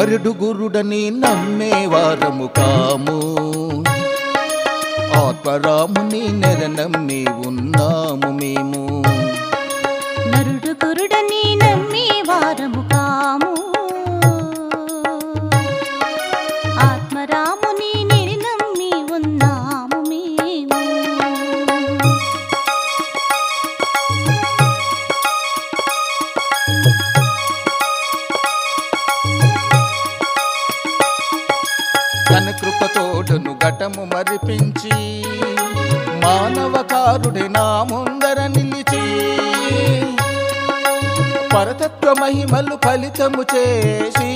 నరుడు గురుడని నమ్మేవారము కాము ఆత్మరాముని నెర నమ్మి ఉన్నాము మేము నరుడు గురుడని నమ్మి వారము కాము ఆత్మరాముని నిరి నమ్మి ఉన్నాము మేము తన కృపతోడును ఘటము మరిపించి మానవకారుడి నా ముందర నిలిచి పరతత్వ మహిమలు ఫలితము చేసి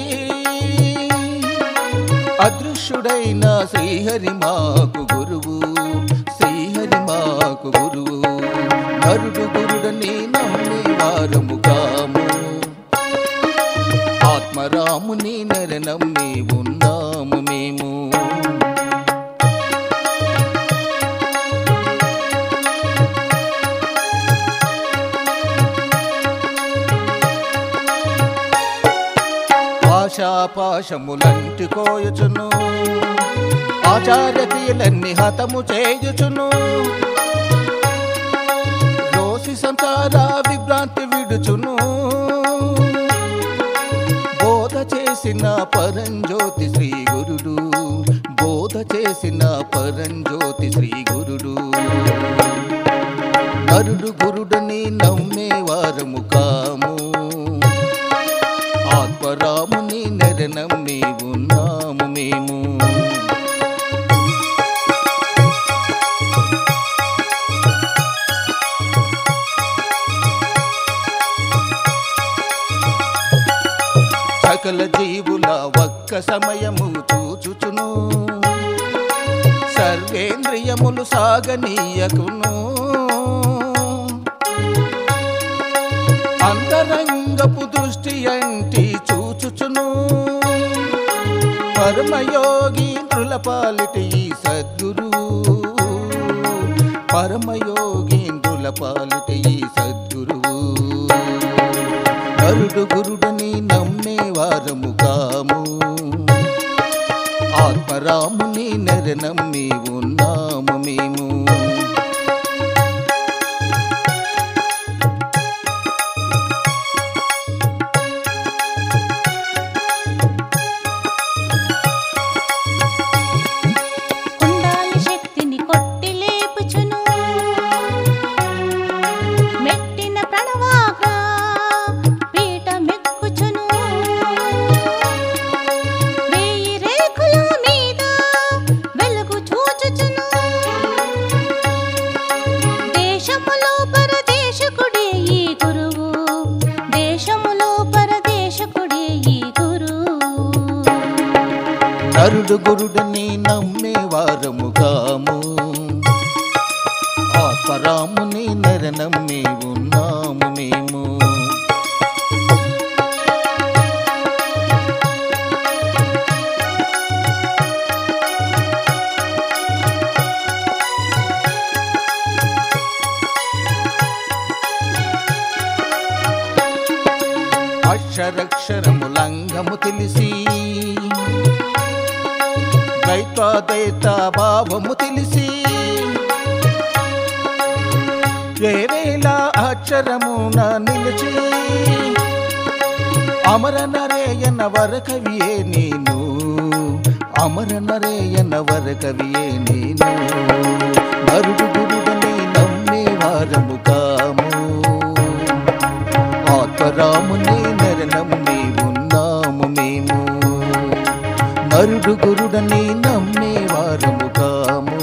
అదృశ్యుడైన శ్రీహరి మాకు గురువు శ్రీహరి మాకు గురువు నరుడు గురుడని నమ్మి వారము కాము ఆత్మరాముని నెర నమ్మి ఉన్నాము మేము ఆశాపాశములంటి కోయుచును ఆచార్య క్రియలన్నీ హతము చేయుచును రోసి సంసార విభ్రాంతి విడుచును బోధ చేసిన పరంజ్యోతి శ్రీ గురుడు బోధ చేసిన పరంజ్యోతి శ్రీ గురుడు నరుడు గురుడని నమ్మేవారము కాము ఆత్మరాముని నెర నమ్మి ఉన్నాము మేము సకల జీవుల ఒక్క సమయము చూచుచును సర్వేంద్రియములు సాగనీయకును అంతరంగపు దృష్టి అంటి చూచుచును పరమయోగీంద్రుల పాలిటి ఈ సద్గురు పరమయోగీంద్రుల పాలిటి ఈ సద్గురువు నరుడు గురుడని నమ్మేవారము కాము ఆత్మరాముని నెర నమ్మి ఉన్నాము మేము కుండాలి శక్తిని కొట్టి లేపుచును మెట్టిన ప్రణవాక పీట మెక్కుచును వేయి రేకుల మీద వెలుగు చూచుచును దేశములో పరదేశకుడే ఈ గురువు దేశములో పరదేశకుడే ఈ గురువు నరుడు గురుడని నమ్మేవారము కాము ఆత్మరాముని నెర నమ్మి ఉన్నాము మేము అక్షరక్షరములంగము తెలిసి ద్వైతాద్వైత భావము తెలిసి వేవేల అక్షరమున నిలిచి అమర నరేయన వరకవియే నేను అమర నరేయన వరకవియే నేను నరుడు గురుడని నమ్మే వారము కాము ఆత్మరాముని నెర నమ్మి ఉన్నాము మేము నరుడు గురుడని నమ్మే వారము కాము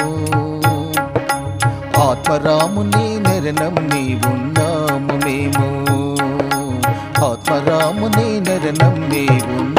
ఆత్మరాముని నెర నమ్మి ఉన్నాము మేము ఆత్మరాముని నెర నమ్మి ఉన్నాము